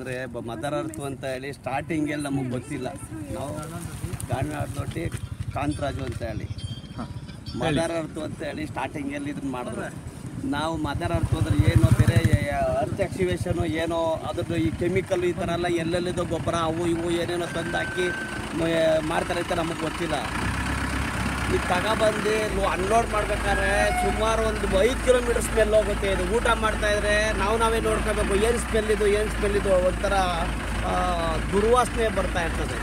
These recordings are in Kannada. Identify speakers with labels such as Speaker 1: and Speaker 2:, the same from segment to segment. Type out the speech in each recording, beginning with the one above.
Speaker 1: ಅಂದರೆ ಮದರ್ ಅರ್ತ್ ಅಂತ ಹೇಳಿ ಸ್ಟಾರ್ಟಿಂಗಲ್ಲಿ ನಮಗೆ ಗೊತ್ತಿಲ್ಲ ನಾವು ಗಾಣಿದೊಡ್ಡಿ ಕಾಂತರಾಜು ಅಂತ ಹೇಳಿ ಮದರ್ ಅರ್ತ್ ಅಂತ ಹೇಳಿ ಸ್ಟಾರ್ಟಿಂಗಲ್ಲಿ ಇದನ್ನ ಮಾಡಿದ್ರು ನಾವು ಮದರ್ ಅರ್ತ್ ಅಂದ್ರೆ ಏನು ಬೇರೆ ಅರ್ತ್ ಎಕ್ಸಿವೇಶನು ಏನೋ ಅದ್ರದ್ದು ಈ ಕೆಮಿಕಲ್ ಈ ಥರ ಎಲ್ಲ ಎಲ್ಲೆಲ್ಲಿದೋ ಗೊಬ್ಬರ ಅವು ಇವು ಏನೇನೋ ತಂದು ಹಾಕಿ ಮ- ಮಾಡ್ತಾರೆ ಅಂತ ನಮಗೆ ಗೊತ್ತಿಲ್ಲ ಈಗ ತಗೊಬಂದು ಅನ್ಲೋಡ್ ಮಾಡ್ಬೇಕಾದ್ರೆ ಸುಮಾರು ಒಂದು ಐದು ಕಿಲೋಮೀಟರ್ ಸ್ಮೆಲ್ ಹೋಗುತ್ತೆ ಇದು ಊಟ ಮಾಡ್ತಾ ಇದ್ರೆ ನಾವು ನಾವೇ ನೋಡ್ಕೋಬೇಕು ಏನು ಸ್ಮೆಲ್ ಇದು ಏನು ಸ್ಮೆಲ್ ಇದು ಒಂಥರ ಆ, ದುರ್ವಾಸನೆ ಬರ್ತಾ ಇರ್ತದೆ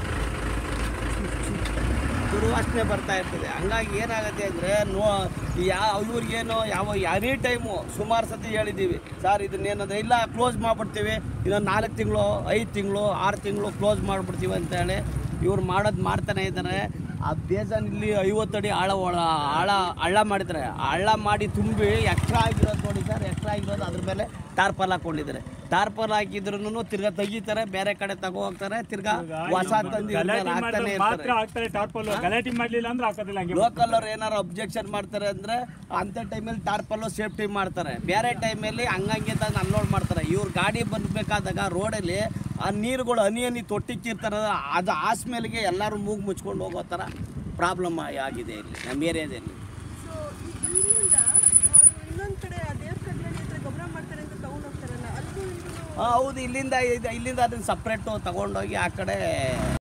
Speaker 1: ದುರ್ವಾಸನೆ ಬರ್ತಾ ಇರ್ತದೆ ಹಂಗಾಗಿ ಏನಾಗುತ್ತೆ ಅಂದರೆ ನೋ ಯಾವ ಇವ್ರಿಗೇನೋ ಯಾವ ಎನಿ ಟೈಮು ಸುಮಾರು ಸತಿ ಹೇಳಿದ್ದೀವಿ ಸರ್ ಇದನ್ನೇನಂದ್ರೆ ಇಲ್ಲ ಕ್ಲೋಸ್ ಮಾಡಿಬಿಡ್ತೀವಿ ಇನ್ನೊಂದು ನಾಲ್ಕು ತಿಂಗಳು ಐದು ತಿಂಗಳು ಆರು ತಿಂಗಳು ಕ್ಲೋಸ್ ಮಾಡಿಬಿಡ್ತೀವಿ ಅಂತ ಹೇಳಿ ಇವ್ರು ಮಾಡೋದು ಮಾಡ್ತಾನೆ ಇದ್ದಾರೆ ಆ ಬೇಜಾನ್ ಇಲ್ಲಿ ಐವತ್ತಡಿ ಆಳ ಒಳ ಆಳ ಹಳ್ಳ ಮಾಡಿದ್ದಾರೆ ಹಳ್ಳ ಮಾಡಿ ತುಂಬಿ ಎಕ್ಸ್ಟ್ರಾ ಆಗಿರೋದು ನೋಡಿ ಸರ್ ಎಕ್ಸ್ಟ್ರಾ ಆಗಿರೋದು ಅದ್ರ ಮೇಲೆ ಟಾರ್ಪಲ್ ಹಾಕೊಂಡಿದ್ದಾರೆ ಟಾರ್ಪಲ್ ಹಾಕಿದ್ರು ತಿರ್ಗಾ ತೆಗಿತಾರೆ ಬೇರೆ ಕಡೆ ತಗೋ ಹೋಗ್ತಾರೆ ತಿರ್ಗಾ ಹೊಸ ತಂದು ಇವ್ರ ಮೇಲೆ
Speaker 2: ಗಲಾಟೆ
Speaker 1: ಹಾಕ್ತಾನೆ
Speaker 2: ಮಾಡಿದ್ರೆ
Speaker 1: ಇರ್ತಾರೆ
Speaker 2: ಮಾತ್ರ ಆಗ್ತಾರೆ ಟಾರ್ಪಲ್ ಗಲಾಟೆ ಮಾಡ್ಲಿಲ್ಲ ಅಂದ್ರೆ ಹಾಕೋದಿಲ್ಲ ಹಂಗೆ
Speaker 1: ಲೋಕಲ್ ಅವ್ರು ಏನಾರು ಅಬ್ಜೆಕ್ಷನ್ ಮಾಡ್ತಾರೆ ಅಂದ್ರೆ ಅಂತ ಟೈಮಲ್ಲಿ ಟಾರ್ಪಲ್ಲು ಸೇಫ್ಟಿ ಮಾಡ್ತಾರೆ ಬೇರೆ ಟೈಮಲ್ಲಿ ಹಂಗಂಗೆ ತಂದು ಅನ್ಲೋಡ್ ಮಾಡ್ತಾರೆ ಇವ್ರ ಗಾಡಿ ಬಂದ್ಬೇಕಾದಾಗ ರೋಡಲ್ಲಿ ಆ ನೀರುಗಳು ಹನಿ ಹನಿ ತೊಟ್ಟಿಕ್ಕಿರ್ತಾರೆ ಅದು ಆ ಸ್ಮೆಲ್ಗೆ ಎಲ್ಲರೂ ಮೂಗು ಮುಚ್ಕೊಂಡು ಹೋಗೋ ಥರ ಪ್ರಾಬ್ಲಮ್ ಆಗಿದೆ ಇಲ್ಲಿ ನಮ್ಮ ಏರಿಯಾದಲ್ಲಿ
Speaker 3: ಸೊ ಇಲ್ಲಿಂದ ಅವ್ರು ಇನ್ನೊಂದ್ ಕಡೆ ಆ ದೇವ್ರ ಕಡ್ಲಲ್ಲಿ ಹತ್ರ ಗೊಬ್ಬರ ಮಾಡ್ತಾರೆ ಅಂತ ತಗೊಂಡ್ ಹೋಗ್ತಾರಲ್ಲ ಅಲ್ಲಿಗೂ ಇಲ್ಲಿಗೂ
Speaker 1: ಹೌದು ಇಲ್ಲಿಂದ ಇದು- ಇಲ್ಲಿಂದ ಅದನ್ನ ಸಪ್ರೇಟು ತಗೊಂಡೋಗಿ ಆ ಕಡೆ